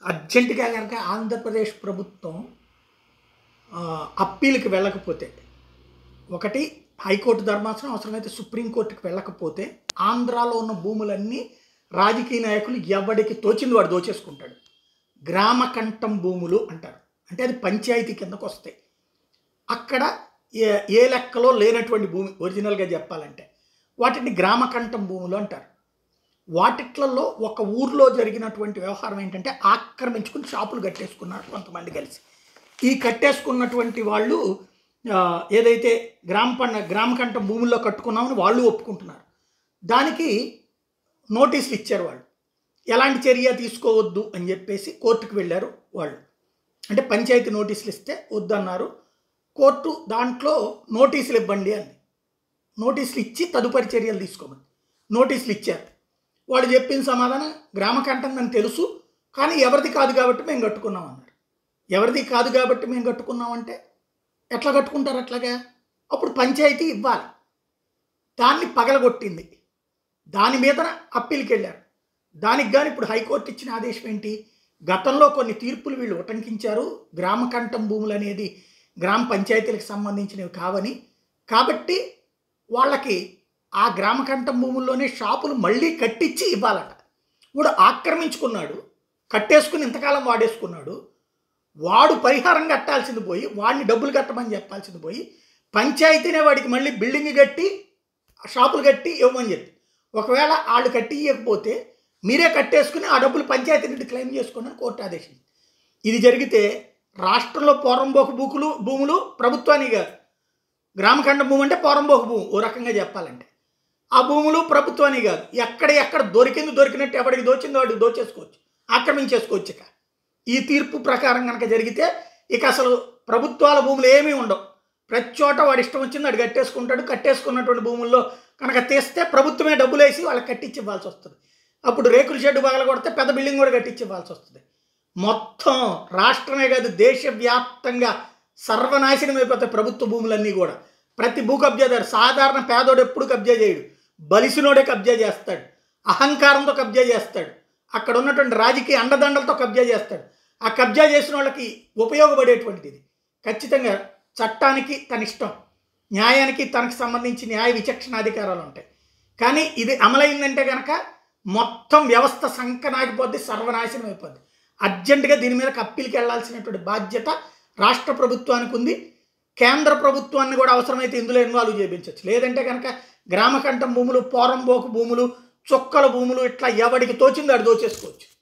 అర్జెంటుగా కనుక ఆంధ్రప్రదేశ్ ప్రభుత్వం ఆ, అప్పీల్కి వెళ్ళకపోతే ఒకటి హైకోర్టు ధర్మాసనం అవసరమైతే సుప్రీంకోర్టుకి వెళ్ళకపోతే ఆంధ్రాలో ఉన్న భూములన్నీ రాజకీయ నాయకులు ఎవడికి తోచింది వాడు దోచేసుకుంటాడు గ్రామ కంఠం భూములు అంటారు అంటే అది పంచాయతీ కిందకు వస్తాయి అక్కడ ఏ ఏ లెక్కలో లేనటువంటి భూమి ఒరిజినల్గా చెప్పాలంటే వాటిని గ్రామ కంఠం భూములు అంటారు వాటిట్లలో ఒక ఊర్లో జరిగినటువంటి వ్యవహారం ఏంటంటే ఆక్రమించుకుని షాపులు కట్టేసుకున్నారు కొంతమంది కలిసి ఈ కట్టేసుకున్నటువంటి వాళ్ళు ఆ, ఏదైతే గ్రామ పండ గ్రామ కంఠం భూముల్లో కట్టుకున్నామని వాళ్ళు ఒప్పుకుంటున్నారు దానికి నోటీసులు ఇచ్చారు వాళ్ళు ఎలాంటి చర్య తీసుకోవద్దు అని చెప్పేసి కోర్టుకు వెళ్ళారు వాళ్ళు అంటే పంచాయతీ నోటీసులు ఇస్తే వద్దన్నారు కోర్టు దాంట్లో నోటీసులు ఇవ్వండి అంది నోటీసులు ఇచ్చి తదుపరి చర్యలు తీసుకోమని నోటీసులు ఇచ్చారు వాడు చెప్పిన సమాధానం గ్రామ కంఠం అని తెలుసు కానీ ఎవరిది కాదు కాబట్టి మేము కట్టుకున్నాం అన్నారు ఎవరిది కాదు కాబట్టి మేము కట్టుకున్నామంటే ఎట్లా కట్టుకుంటారు అట్లాగా అప్పుడు పంచాయతీ ఇవ్వాలి దాన్ని పగలగొట్టింది దాని మీద అప్పీల్కి వెళ్ళారు దానికి కానీ ఇప్పుడు హైకోర్టు ఇచ్చిన ఆదేశం ఏంటి గతంలో కొన్ని తీర్పులు వీళ్ళు ఉటంకించారు గ్రామ కంఠం భూములు అనేది గ్రామ పంచాయతీలకు సంబంధించినవి కావని కాబట్టి వాళ్ళకి ఆ గ్రామ కంఠం భూముల్లోనే షాపులు మళ్ళీ కట్టించి ఇవ్వాలట ఇప్పుడు ఆక్రమించుకున్నాడు కట్టేసుకుని ఇంతకాలం వాడేసుకున్నాడు వాడు పరిహారం కట్టాల్సింది పోయి వాడిని డబ్బులు కట్టమని చెప్పాల్సింది పోయి పంచాయతీనే వాడికి మళ్ళీ బిల్డింగ్ కట్టి షాపులు కట్టి ఇవ్వమని చెప్పి ఒకవేళ వాళ్ళు కట్టి ఇవ్వకపోతే మీరే కట్టేసుకుని ఆ డబ్బులు పంచాయతీ నుండి క్లెయిమ్ చేసుకోండి అని కోర్టు ఆదేశించింది ఇది జరిగితే రాష్ట్రంలో పోరంబోకు భూకులు భూములు ప్రభుత్వానికి కాదు గ్రామఖండ భూమి అంటే పోరంబోకు భూమి ఓ రకంగా చెప్పాలంటే ఆ భూములు ప్రభుత్వానికి కాదు ఎక్కడ ఎక్కడ దొరికింది దొరికినట్టు ఎవడికి దోచిందో వాడికి దోచేసుకోవచ్చు ఆక్రమించేసుకోవచ్చు ఇక ఈ తీర్పు ప్రకారం కనుక జరిగితే ఇక అసలు ప్రభుత్వాల భూములు ఏమీ ఉండవు ప్రతి చోట వాడు ఇష్టం వచ్చింది వాడు కట్టేసుకుంటాడు కట్టేసుకున్నటువంటి భూముల్లో కనుక తీస్తే ప్రభుత్వమే డబ్బులు వేసి వాళ్ళకి కట్టించి ఇవ్వాల్సి వస్తుంది అప్పుడు రేకుల షెడ్డు పగల కొడితే పెద్ద బిల్డింగ్ కూడా కట్టించి ఇవ్వాల్సి వస్తుంది మొత్తం రాష్ట్రమే కాదు దేశవ్యాప్తంగా సర్వనాశనం అయిపోతాయి ప్రభుత్వ భూములన్నీ కూడా ప్రతి భూ కబ్జాదారు సాధారణ పేదోడు ఎప్పుడు కబ్జా చేయడు బలిసినోడే కబ్జా చేస్తాడు అహంకారంతో కబ్జా చేస్తాడు అక్కడ ఉన్నటువంటి రాజకీయ అండదండలతో కబ్జా చేస్తాడు ఆ కబ్జా చేసిన వాళ్ళకి ఉపయోగపడేటువంటిది ఇది ఖచ్చితంగా చట్టానికి తన ఇష్టం న్యాయానికి తనకు సంబంధించి న్యాయ విచక్షణాధికారాలు ఉంటాయి కానీ ఇది అమలైందంటే కనుక మొత్తం వ్యవస్థ సంకనాగిపోద్ది సర్వనాశనం అయిపోద్ది అర్జెంటుగా దీని మీద అప్పీల్కి వెళ్లాల్సినటువంటి బాధ్యత రాష్ట్ర ప్రభుత్వానికి ఉంది కేంద్ర ప్రభుత్వాన్ని కూడా అవసరమైతే ఇందులో ఇన్వాల్వ్ చేయించవచ్చు లేదంటే కనుక గ్రామకంఠం భూములు పోరంబోకు భూములు చొక్కల భూములు ఇట్లా ఎవడికి తోచిందో అడి దోచేసుకోవచ్చు